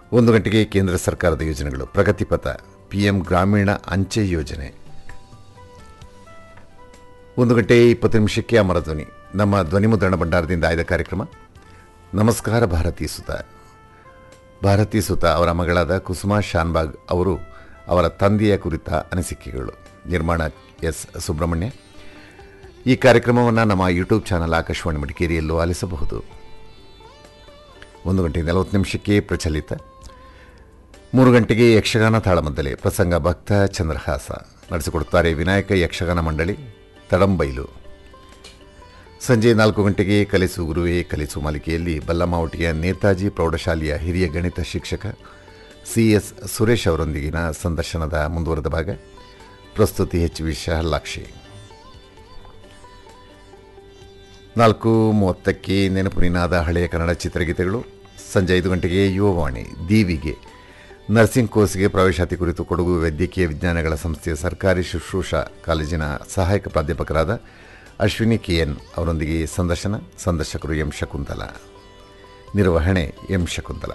ಒಂದು ಗಂಟೆಗೆ ಕೇಂದ್ರ ಸರ್ಕಾರದ ಯೋಜನೆಗಳು ಪ್ರಗತಿಪಥ ಪಿಎಂ ಗ್ರಾಮೀಣ ಅಂಚೆ ಯೋಜನೆ ಒಂದು ಗಂಟೆ ಇಪ್ಪತ್ತು ನಿಮಿಷಕ್ಕೆ ಅಮರ ಧ್ವನಿ ನಮ್ಮ ಧ್ವನಿ ಮುದ್ರಣ ಭಂಡಾರದಿಂದ ಆಯ್ದ ಕಾರ್ಯಕ್ರಮ ನಮಸ್ಕಾರ ಭಾರತೀ ಸುತ ಭಾರತೀ ಸುತ ಅವರ ಮಗಳಾದ ಕುಸುಮಾ ಶಾನ್ಬಾಗ್ ಅವರು ಅವರ ತಂದೆಯ ಕುರಿತ ಅನಿಸಿಕೆಗಳು ನಿರ್ಮಾಣ ಎಸ್ ಸುಬ್ರಹ್ಮಣ್ಯ ಈ ಕಾರ್ಯಕ್ರಮವನ್ನು ನಮ್ಮ ಯೂಟ್ಯೂಬ್ ಚಾನಲ್ ಆಕಾಶವಾಣಿ ಮಡಿಕೇರಿಯಲ್ಲೂ ಆಲಿಸಬಹುದು ಒಂದು ಗಂಟೆ ನಲವತ್ತು ನಿಮಿಷಕ್ಕೆ ಪ್ರಚಲಿತ ಮೂರು ಗಂಟೆಗೆ ಯಕ್ಷಗಾನ ತಾಳಮದ್ದಲೆ ಪ್ರಸಂಗ ಭಕ್ತ ಚಂದ್ರಹಾಸ ನಡೆಸಿಕೊಡುತ್ತಾರೆ ವಿನಾಯಕ ಯಕ್ಷಗಾನ ಮಂಡಳಿ ತಡಂಬೈಲು ಸಂಜೆ ನಾಲ್ಕು ಗಂಟೆಗೆ ಕಲಿಸು ಗುರುವೇ ಕಲಿಸು ಮಾಲಿಕೆಯಲ್ಲಿ ಬಲ್ಲಮಾವಟಿಯ ನೇತಾಜಿ ಪ್ರೌಢಶಾಲೆಯ ಹಿರಿಯ ಗಣಿತ ಶಿಕ್ಷಕ ಸಿ ಎಸ್ ಸುರೇಶ್ ಅವರೊಂದಿಗಿನ ಸಂದರ್ಶನದ ಮುಂದುವರೆದ ಭಾಗ ಪ್ರಸ್ತುತಿ ಎಚ್ ವಿ ಶಹಲಾಕ್ಷಿ ನಾಲ್ಕು ಮೂವತ್ತಕ್ಕೆ ನೆನಪು ನಿನಾದ ಹಳೆಯ ಕನ್ನಡ ಚಿತ್ರಗೀತೆಗಳು ಸಂಜೆ ಐದು ಗಂಟೆಗೆ ಯುವವಾಣಿ ದೀವಿಗೆ ನರ್ಸಿಂಗ್ ಕೋರ್ಸ್ಗೆ ಪ್ರವೇಶಾತಿ ಕುರಿತು ಕೊಡಗು ವೈದ್ಯಕೀಯ ವಿಜ್ಞಾನಗಳ ಸಂಸ್ಥೆಯ ಸರ್ಕಾರಿ ಶುಶ್ರೂಷಾ ಕಾಲೇಜಿನ ಸಹಾಯಕ ಪ್ರಾಧ್ಯಾಪಕರಾದ ಅಶ್ವಿನಿ ಕೆಎನ್ ಅವರೊಂದಿಗೆ ಸಂದರ್ಶನ ಸಂದರ್ಶಕರು ಎಂ ಶಕುಂತಲ ನಿರ್ವಹಣೆ ಎಂ ಶಕುಂತಲ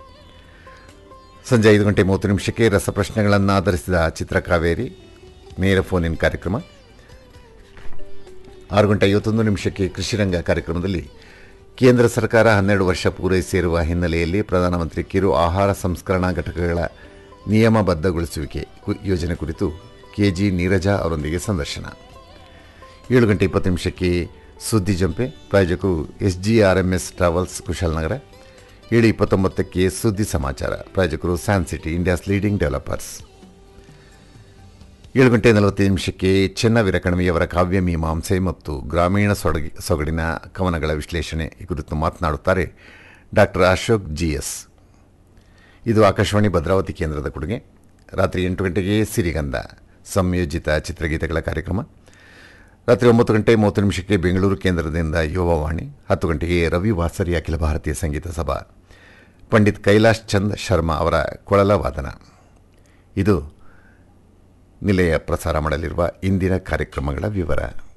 ಸಂಜೆ ಐದು ಗಂಟೆ ಮೂವತ್ತು ನಿಮಿಷಕ್ಕೆ ರಸಪ್ರಶ್ನೆಗಳನ್ನು ಆಧರಿಸಿದ ಚಿತ್ರಕಾವೇರಿ ನೇರ ಫೋನ್ ಇನ್ ಕಾರ್ಯಕ್ರಮ ಆರು ಗಂಟೆ ಐವತ್ತೊಂದು ನಿಮಿಷಕ್ಕೆ ಕೃಷಿರಂಗ ಕಾರ್ಯಕ್ರಮದಲ್ಲಿ ಕೇಂದ್ರ ಸರ್ಕಾರ ಹನ್ನೆರಡು ವರ್ಷ ಪೂರೈಸಿರುವ ಹಿನ್ನೆಲೆಯಲ್ಲಿ ಪ್ರಧಾನಮಂತ್ರಿ ಕಿರು ಆಹಾರ ಸಂಸ್ಕರಣಾ ಘಟಕಗಳ ನಿಯಮಬದ್ಧಗೊಳಿಸುವಿಕೆ ಕು- ಯೋಜನೆ ಕುರಿತು ಕೆಜಿ ನೀರಜಾ ಅವರೊಂದಿಗೆ ಸಂದರ್ಶನ ಏಳು ಗಂಟೆ ಇಪ್ಪತ್ತು ನಿಮಿಷಕ್ಕೆ ಸುದ್ದಿ ಜಂಪೆ ಪ್ರಾಯೋಜಕರು S G R M S travels Kushalnagar ಏಳು ಇಪ್ಪತ್ತೊಂಬತ್ತಕ್ಕೆ ಸುದ್ದಿ ಸಮಾಚಾರ ಪ್ರಾಯೋಜಕರು San City India's leading developers ಏಳು ಗಂಟೆ ನಲವತ್ತೈದು ನಿಮಿಷಕ್ಕೆ ಚೆನ್ನವೀರ ಕಣಿವೆಯವರ ಕಾವ್ಯ ಮೀಮಾಂಸೆ ಮತ್ತು ಗ್ರಾಮೀಣ ಸೊಡಗಿ ಸೊಗಡಿನ ಕವನಗಳ ವಿಶ್ಲೇಷಣೆ ಈ ಕುರಿತು ಮಾತನಾಡುತ್ತಾರೆ ಡಾಕ್ಟರ್ ಅಶೋಕ್ ಜಿ ಎಸ್ ಇದು ಆಕಾಶವಾಣಿ ಭದ್ರಾವತಿ ಕೇಂದ್ರದ ಕೊಡುಗೆ ರಾತ್ರಿ ಎಂಟು ಗಂಟೆಗೆ ಸಿರಿಗಂಧ ಸಂಯೋಜಿತ ಚಿತ್ರಗೀತೆಗಳ ಕಾರ್ಯಕ್ರಮ ರಾತ್ರಿ ಒಂಬತ್ತು ಗಂಟೆ ಮೂವತ್ತು ನಿಮಿಷಕ್ಕೆ ಬೆಂಗಳೂರು ಕೇಂದ್ರದಿಂದ ಯುವವಾಣಿ ಹತ್ತು ಗಂಟೆಗೆ ರವಿ ವಾಸರಿ ಅಖಿಲ ಭಾರತೀಯ ಸಂಗೀತ ಸಭಾ ಪಂಡಿತ್ ಕೈಲಾಶ್ ಚಂದ್ ಶರ್ಮಾ ಅವರ ಕೊಳಲ ವಾದನ ಇದು ನಿಲಯ ಪ್ರಸಾರ ಮಾಡಲಿರುವ ಇಂದಿನ ಕಾರ್ಯಕ್ರಮಗಳ ವಿವರ